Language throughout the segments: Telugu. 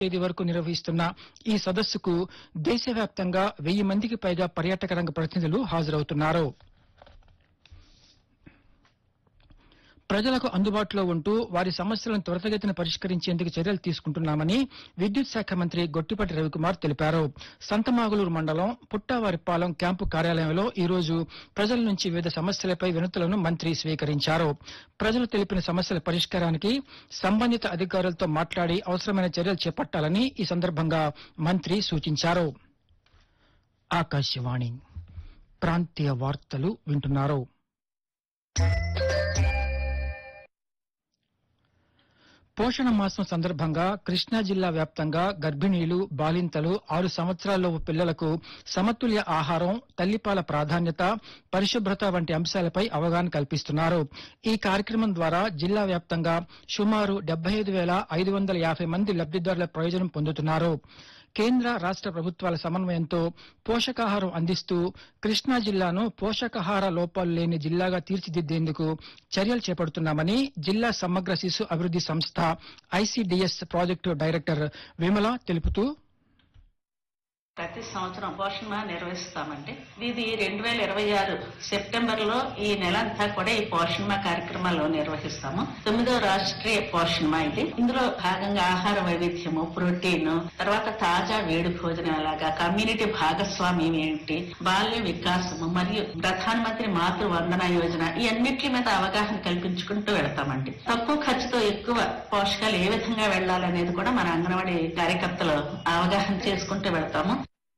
తేదీ వరకు నిర్వహిస్తున్న ఈ సదస్సుకు దేశవ్యాప్తంగా వెయ్యి మందికి పైగా పర్యాటక రంగ ప్రతినిధులు హాజరవుతున్నారు ప్రజలకు అందుబాటులో ఉంటూ వారి సమస్యలను త్వరితగతిన పరిష్కరించేందుకు చర్యలు తీసుకుంటున్నామని విద్యుత్ శాఖ మంత్రి గొట్టిపాటి రవికుమార్ తెలిపారు సంతమాగులూరు మండలం పుట్టావారిపాలెం క్యాంపు కార్యాలయంలో ఈ రోజు ప్రజల నుంచి వివిధ సమస్యలపై వినతులను మంత్రి స్వీకరించారు ప్రజలు తెలిపిన సమస్యల పరిష్కారానికి సంబంధిత అధికారులతో మాట్లాడి అవసరమైన చర్యలు చేపట్టాలని ఈ సందర్భంగా మంత్రి సూచించారు ఆకాశవాణి ప్రాంతీయ వార్తలు వింటున్నారు పోషణ మాసం సందర్భంగా కృష్ణా జిల్లా వ్యాప్తంగా గర్భిణీలు బాలింతలు ఆరు సంవత్సరాల్లోపు పిల్లలకు సమతుల్య ఆహారం తల్లిపాల ప్రాధాన్యత పరిశుభ్రత వంటి అంశాలపై అవగాహన కల్పిస్తున్నారు ఈ కార్యక్రమం ద్వారా జిల్లా వ్యాప్తంగా సుమారు డెబ్బై ఐదు వేల ఐదు వందల యాభై మంది లబ్దిదారుల ప్రయోజనం పొందుతున్నారు కేంద్ర రాష్ట ప్రభుత్వాల సమన్వయంతో పోషకాహారం అందిస్తూ కృష్ణా జిల్లాను పోషకాహార లోపాలు లేని జిల్లాగా తీర్చిదిద్దేందుకు చర్యలు చేపడుతున్నామని జిల్లా సమగ్ర శిశు అభివృద్ది సంస్థ ఐసీడీఎస్ ప్రాజెక్టు డైరెక్టర్ విమల తెలుపుతూ ప్రతి సంవత్సరం పోషణ మాహ నిర్వహిస్తామండి ఇది రెండు వేల ఇరవై ఆరు సెప్టెంబర్ లో ఈ నెల అంతా కూడా ఈ పోషణ మాహ కార్యక్రమాలు నిర్వహిస్తాము తొమ్మిదో రాష్ట్రీయ పోషణ మాహ ఇది ఇందులో భాగంగా ఆహార వైవిధ్యము ప్రోటీన్ తర్వాత తాజా వేడి భోజనం ఎలాగా కమ్యూనిటీ భాగస్వామ్యం ఏంటి బాల్య వికాసము మరియు ప్రధానమంత్రి మాతృ వందన యోజన ఈ అన్నిటి మీద అవగాహన కల్పించుకుంటూ వెళ్తామండి తక్కువ ఖర్చుతో ఎక్కువ పోషకాలు ఏ విధంగా వెళ్లాలనేది కూడా మన అంగన్వాడీ కార్యకర్తలు అవగాహన చేసుకుంటూ వెళ్తాము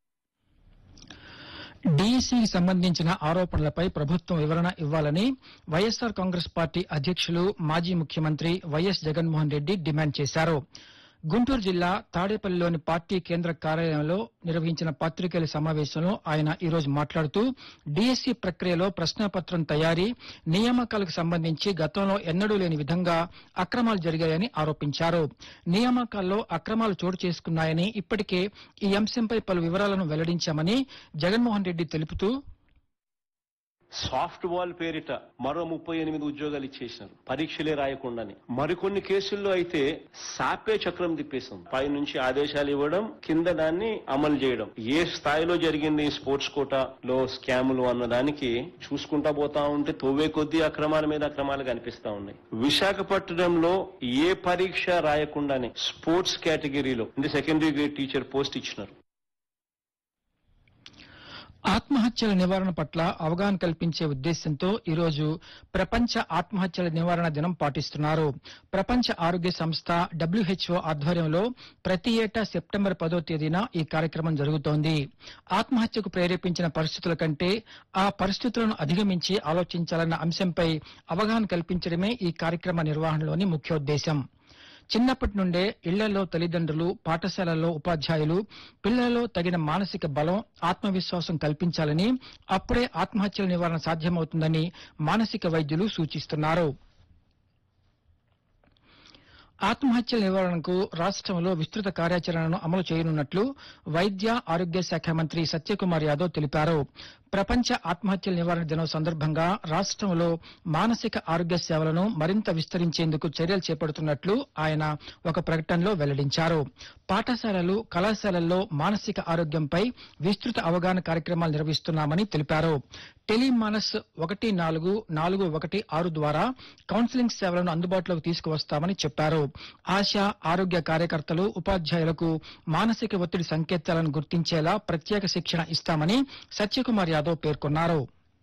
డీఈసీకి సంబంధించిన ఆరోపణలపై ప్రభుత్వం వివరణ ఇవ్వాలని వైఎస్సార్ కాంగ్రెస్ పార్టీ అధ్యక్షులు మాజీ ముఖ్యమంత్రి వైఎస్ జగన్మోహన్ రెడ్డి డిమాండ్ చేశారు గుంటూరు జిల్లా తాడేపల్లిలోని పార్టీ కేంద్ర కార్యాలయంలో నిర్వహించిన పాత్రికేయుల సమావేశంలో ఆయన ఈ రోజు మాట్లాడుతూ డీఎస్సీ ప్రక్రియలో ప్రశ్నాపత్రం తయారీ నియామకాలకు సంబంధించి గతంలో ఎన్నడూ లేని విధంగా అక్రమాలు జరిగాయని ఆరోపించారు నియామకాల్లో అక్రమాలు చోటు చేసుకున్నాయని ఇప్పటికే ఈ అంశంపై పలు వివరాలను వెల్లడించామని జగన్మోహన్ రెడ్డి తెలుపుతూ సాఫ్ట్ వాల్ పేరిట మరో ముప్పై ఎనిమిది ఉద్యోగాలు ఇచ్చేసినారు పరీక్షలే రాయకుండానే మరికొన్ని కేసుల్లో అయితే సాపే చక్రం తిప్పేసింది పై నుంచి ఆదేశాలు ఇవ్వడం కింద దాన్ని అమలు చేయడం ఏ స్థాయిలో జరిగింది ఈ స్పోర్ట్స్ కోటాలో స్కాములు అన్న దానికి చూసుకుంటా పోతా ఉంటే తొవ్వే కొద్దీ అక్రమాల మీద అక్రమాలు కనిపిస్తా ఉన్నాయి విశాఖపట్నంలో ఏ పరీక్ష రాయకుండానే స్పోర్ట్స్ కేటగిరీలో అంటే సెకండరీ గ్రేడ్ టీచర్ పోస్ట్ ఇచ్చినారు ఆత్మహత్యల నివారణ పట్ల అవగాహన కల్పించే ఉద్దేశంతో ఈరోజు ప్రపంచ ఆత్మహత్యల నివారణ దినం పాటిస్తున్నారు ప్రపంచ ఆరోగ్య సంస్థ డబ్ల్యూహెచ్ఓ ఆధ్వర్యంలో ప్రతి ఏటా సెప్టెంబర్ పదో తేదీన ఈ కార్యక్రమం జరుగుతోంది ఆత్మహత్యకు ప్రేరేపించిన పరిస్థితుల కంటే ఆ పరిస్థితులను అధిగమించి ఆలోచించాలన్న అంశంపై అవగాహన కల్పించడమే ఈ కార్యక్రమ నిర్వహణలోని ముఖ్యోద్దేశం చిన్నప్పటి నుండే ఇళ్లలో తల్లిదండ్రులు పాఠశాలల్లో ఉపాధ్యాయులు పిల్లలలో తగిన మానసిక బలం ఆత్మవిశ్వాసం కల్పించాలని అప్పుడే ఆత్మహత్యల నివారణ సాధ్యమవుతుందని మానసిక వైద్యులు సూచిస్తున్నారు ఆత్మహత్యల నివారణకు రాష్ట్రంలో విస్తృత కార్యాచరణను అమలు చేయనున్నట్లు వైద్య ఆరోగ్య శాఖ మంత్రి సత్యకుమార్ యాదవ్ తెలిపారు ప్రపంచ ఆత్మహత్యల నివారణ దినం సందర్భంగా రాష్ట్రంలో మానసిక ఆరోగ్య సేవలను మరింత విస్తరించేందుకు చర్యలు చేపడుతున్నట్లు ఆయన ఒక ప్రకటనలో వెల్లడించారు పాఠశాలలు కళాశాలల్లో మానసిక ఆరోగ్యంపై విస్తృత అవగాహన కార్యక్రమాలు నిర్వహిస్తున్నామని తెలిపారు టెలిమానస్ ఒకటి నాలుగు నాలుగు ఒకటి ఆరు ద్వారా కౌన్సిలింగ్ సేవలను అందుబాటులోకి తీసుకువస్తామని చెప్పారు ఆశా ఆరోగ్య కార్యకర్తలు ఉపాధ్యాయులకు మానసిక ఒత్తిడి సంకేతాలను గుర్తించేలా ప్రత్యేక శిక్షణ ఇస్తామని సత్యకుమార్ యాదవ్ పేర్కొన్నారు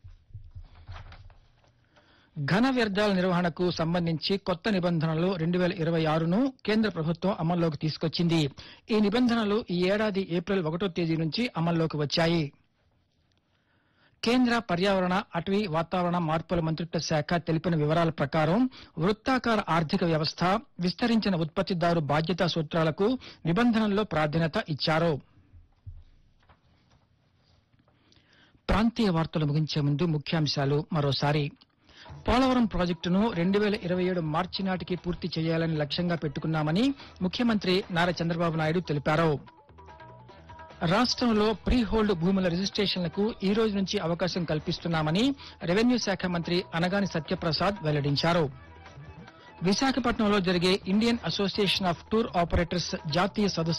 ఘన వ్యర్థాల నిర్వహణకు సంబంధించి కొత్త నిబంధనలు రెండు వేల ఇరవై ఆరును కేంద్ర ప్రభుత్వం అమల్లోకి తీసుకొచ్చింది ఈ నిబంధనలు ఈ ఏడాది ఏప్రిల్ ఒకటో తేదీ నుంచి అమల్లోకి వచ్చాయి కేంద్ర పర్యావరణ అటవీ వాతావరణ మార్పుల మంత్రిత్వ శాఖ తెలిపిన వివరాల ప్రకారం వృత్తాకార ఆర్థిక వ్యవస్థ విస్తరించిన ఉత్పత్తిదారు బాధ్యతా సూత్రాలకు నిబంధనల్లో ప్రాధాన్యత ఇచ్చారు ప్రాంతీయ వార్తలు ముగించే ముందు ముఖ్యాంశాలు మరోసారి పోలవరం ప్రాజెక్టును రెండు వేల ఇరవై ఏడు మార్చి నాటికి పూర్తి చేయాలని లక్ష్యంగా పెట్టుకున్నామని ముఖ్యమంత్రి నారా చంద్రబాబు నాయుడు తెలిపారు రాష్ట్రంలో ప్రీ హోల్డ్ భూముల రిజిస్ట్రేషన్లకు ఈ రోజు నుంచి అవకాశం కల్పిస్తున్నామని రెవెన్యూ శాఖ మంత్రి అనగాని సత్యప్రసాద్ వెల్లడించారు విశాఖపట్నంలో జరిగే Indian association of tour operators జాతీయ సదస్సు